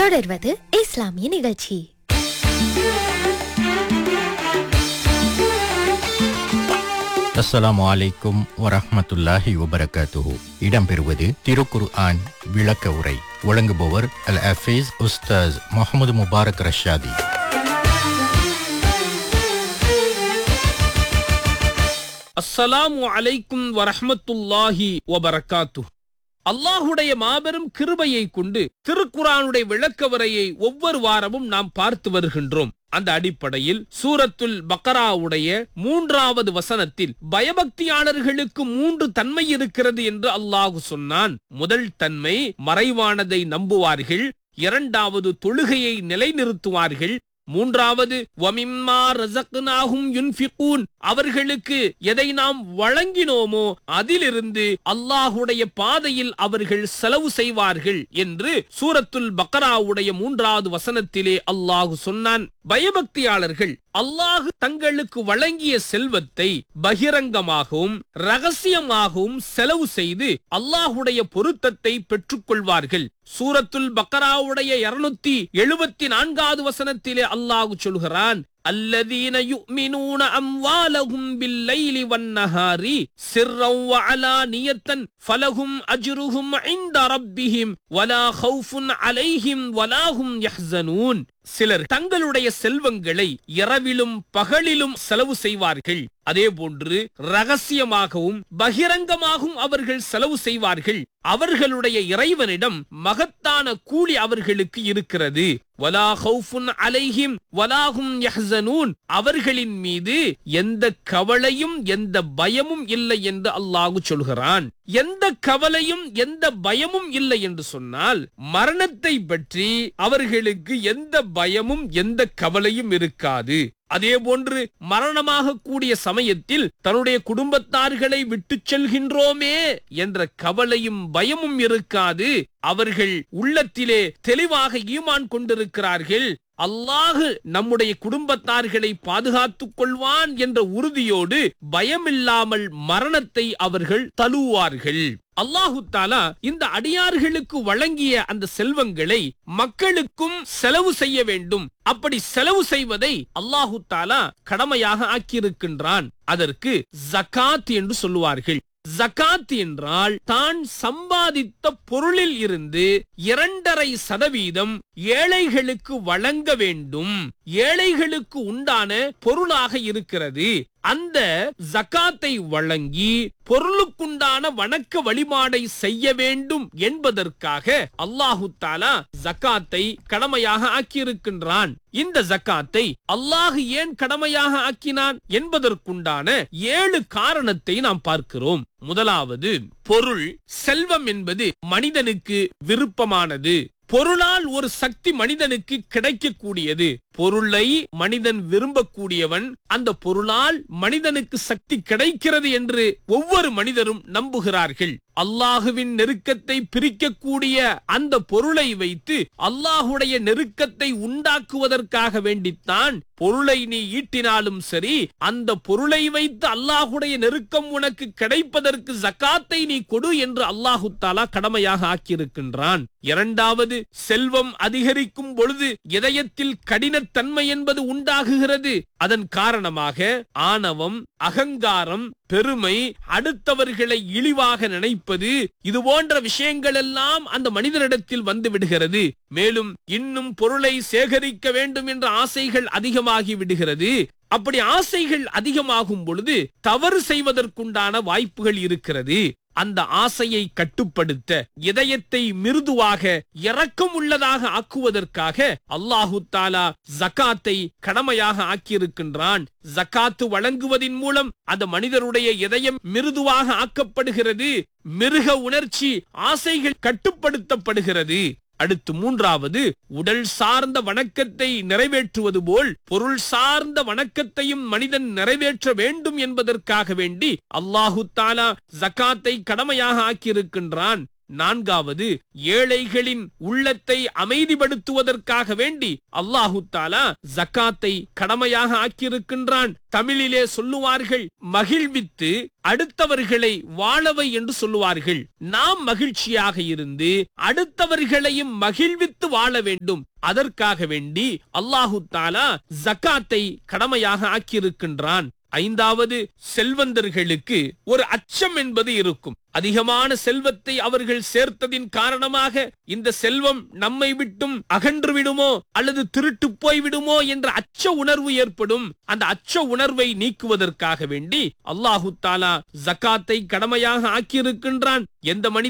தொடர்வது இஸ்லாமிய நிகழ்ச்சி அஸ்ஸலாமு அலைக்கும் வரஹ்மத்துல்லாஹி வபரகாத்துஹு இடம்பெறுவது திருக்குர் ஆன் விளக்க உரை வழங்குபவர் அல் அஃபீஸ் உஸ்தாஸ் முகமது முபாரக் ரஷாதி அஸ்ஸலாமு அலைக்கும் வரஹ்மத்துல்லாஹி வபரகாத்து அல்லாஹுடைய மாபெரும் கிருபையை கொண்டு திருக்குரானுடைய விளக்கவரையை ஒவ்வொரு வாரமும் நாம் பார்த்து வருகின்றோம் அந்த அடிப்படையில் சூரத்துல் பக்கராவுடைய மூன்றாவது வசனத்தில் பயபக்தியாளர்களுக்கு மூன்று தன்மை இருக்கிறது என்று அல்லாஹு சொன்னான் முதல் தன்மை மறைவானதை நம்புவார்கள் இரண்டாவது தொழுகையை நிலைநிறுத்துவார்கள் மூன்றாவது வமிம்மா ரசக்னாஹும் யுன்ஃபிகூன் அவர்களுக்கு எதை நாம் வழங்கினோமோ அதிலிருந்து அல்லாஹுடைய பாதையில் அவர்கள் செலவு செய்வார்கள் என்று சூரத்துல் பக்கராவுடைய மூன்றாவது வசனத்திலே அல்லாஹு சொன்னான் பயபக்தியாளர்கள் அல்லாஹு தங்களுக்கு வழங்கிய செல்வத்தை பகிரங்கமாகவும் ரகசியமாகவும் செலவு செய்து அல்லாஹுடைய பொருத்தத்தை பெற்றுக்கொள்வார்கள் சூரத்துல் பக்கராவுடைய இருநூத்தி எழுபத்தி நான்காவது வசனத்திலே அல்லாஹு சொல்கிறான் الذين يؤمنون أموالهم بالليل والنهار سرا وعلانية فلهم أجرهم عند ربهم ولا خوف عليهم ولا هم يحزنون சிலர் தங்களுடைய செல்வங்களை இரவிலும் பகலிலும் செலவு செய்வார்கள் அதே போன்று ரகசியமாகவும் பகிரங்கமாகவும் அவர்கள் செலவு செய்வார்கள் அவர்களுடைய இறைவனிடம் மகத்தான கூலி அவர்களுக்கு இருக்கிறது வலா ஹவுஃபுன் அலைஹிம் வலாஹும் யஹ்சனூன் அவர்களின் மீது எந்த கவலையும் எந்த பயமும் இல்லை என்று அல்லாஹு சொல்கிறான் எந்த கவலையும் எந்த பயமும் இல்லை என்று சொன்னால் மரணத்தை பற்றி அவர்களுக்கு எந்த பயமும் எந்த கவலையும் இருக்காது அதே போன்று மரணமாக கூடிய சமயத்தில் தன்னுடைய குடும்பத்தார்களை விட்டுச் செல்கின்றோமே என்ற கவலையும் பயமும் இருக்காது அவர்கள் உள்ளத்திலே தெளிவாக ஈமான் கொண்டிருக்கிறார்கள் அல்லாஹு நம்முடைய குடும்பத்தார்களை பாதுகாத்துக் கொள்வான் என்ற உறுதியோடு பயமில்லாமல் மரணத்தை அவர்கள் தழுவார்கள் அல்லாஹு தாலா இந்த அடியார்களுக்கு வழங்கிய அந்த செல்வங்களை மக்களுக்கும் செலவு செய்ய வேண்டும் அப்படி செலவு செய்வதை அல்லாஹு தாலா கடமையாக ஆக்கியிருக்கின்றான் அதற்கு ஜகாத் என்று சொல்லுவார்கள் ஜகாத் என்றால் தான் சம்பாதித்த பொருளில் இருந்து இரண்டரை சதவீதம் ஏழைகளுக்கு வழங்க வேண்டும் ஏழைகளுக்கு உண்டான பொருளாக இருக்கிறது அந்த ஜகாத்தை வழங்கி பொருளுக்குண்டான வணக்க வழிபாடை செய்ய வேண்டும் என்பதற்காக அல்லாஹு தாலா ஜக்காத்தை கடமையாக ஆக்கியிருக்கின்றான் இந்த ஜக்காத்தை அல்லாஹ் ஏன் கடமையாக ஆக்கினான் என்பதற்குண்டான ஏழு காரணத்தை நாம் பார்க்கிறோம் முதலாவது பொருள் செல்வம் என்பது மனிதனுக்கு விருப்பமானது பொருளால் ஒரு சக்தி மனிதனுக்கு கிடைக்கக்கூடியது பொருளை மனிதன் விரும்பக்கூடியவன் அந்த பொருளால் மனிதனுக்கு சக்தி கிடைக்கிறது என்று ஒவ்வொரு மனிதரும் நம்புகிறார்கள் அல்லாஹுவின் நெருக்கத்தை பிரிக்கக்கூடிய அந்த பொருளை வைத்து அல்லாஹுடைய நெருக்கத்தை உண்டாக்குவதற்காக வேண்டித்தான் பொருளை நீ ஈட்டினாலும் சரி அந்த பொருளை வைத்து அல்லாஹுடைய நெருக்கம் உனக்கு கிடைப்பதற்கு ஜக்காத்தை நீ கொடு என்று அல்லாஹு தாலா கடமையாக ஆக்கியிருக்கின்றான் இரண்டாவது செல்வம் அதிகரிக்கும் பொழுது இதயத்தில் கடினத்தன்மை என்பது உண்டாகுகிறது அதன் காரணமாக ஆணவம் அகங்காரம் பெருமை அடுத்தவர்களை இழிவாக நினைப்பது இது போன்ற விஷயங்கள் எல்லாம் அந்த மனிதனிடத்தில் வந்து விடுகிறது மேலும் இன்னும் பொருளை சேகரிக்க வேண்டும் என்ற ஆசைகள் அதிகமாகி விடுகிறது அப்படி ஆசைகள் அதிகமாகும் பொழுது தவறு செய்வதற்குண்டான வாய்ப்புகள் இருக்கிறது அந்த ஆசையை கட்டுப்படுத்த இதயத்தை மிருதுவாக இரக்கம் உள்ளதாக ஆக்குவதற்காக அல்லாஹு தாலா ஜக்காத்தை கடமையாக ஆக்கியிருக்கின்றான் ஜக்காத்து வழங்குவதின் மூலம் அந்த மனிதருடைய இதயம் மிருதுவாக ஆக்கப்படுகிறது மிருக உணர்ச்சி ஆசைகள் கட்டுப்படுத்தப்படுகிறது அடுத்து மூன்றாவது உடல் சார்ந்த வணக்கத்தை நிறைவேற்றுவது போல் பொருள் சார்ந்த வணக்கத்தையும் மனிதன் நிறைவேற்ற வேண்டும் என்பதற்காக வேண்டி அல்லாஹு தாலா ஜக்காத்தை கடமையாக ஆக்கியிருக்கின்றான் நான்காவது ஏழைகளின் உள்ளத்தை அமைதிப்படுத்துவதற்காக வேண்டி அல்லாஹு தாலா ஜக்காத்தை கடமையாக ஆக்கியிருக்கின்றான் தமிழிலே சொல்லுவார்கள் மகிழ்வித்து அடுத்தவர்களை வாழவை என்று சொல்லுவார்கள் நாம் மகிழ்ச்சியாக இருந்து அடுத்தவர்களையும் மகிழ்வித்து வாழ வேண்டும் அதற்காக வேண்டி அல்லாஹு தாலா ஜக்காத்தை கடமையாக ஆக்கியிருக்கின்றான் ஐந்தாவது செல்வந்தர்களுக்கு ஒரு அச்சம் என்பது இருக்கும் அதிகமான செல்வத்தை அவர்கள் சேர்த்ததின் காரணமாக இந்த செல்வம் நம்மை விட்டும் அகன்று விடுமோ அல்லது திருட்டு போய் விடுமோ என்ற அச்ச உணர்வு ஏற்படும் அந்த அச்ச உணர்வை நீக்குவதற்காக வேண்டி அல்லாஹு தாலா ஜக்காத்தை கடமையாக ஆக்கியிருக்கின்றான் எந்த மனித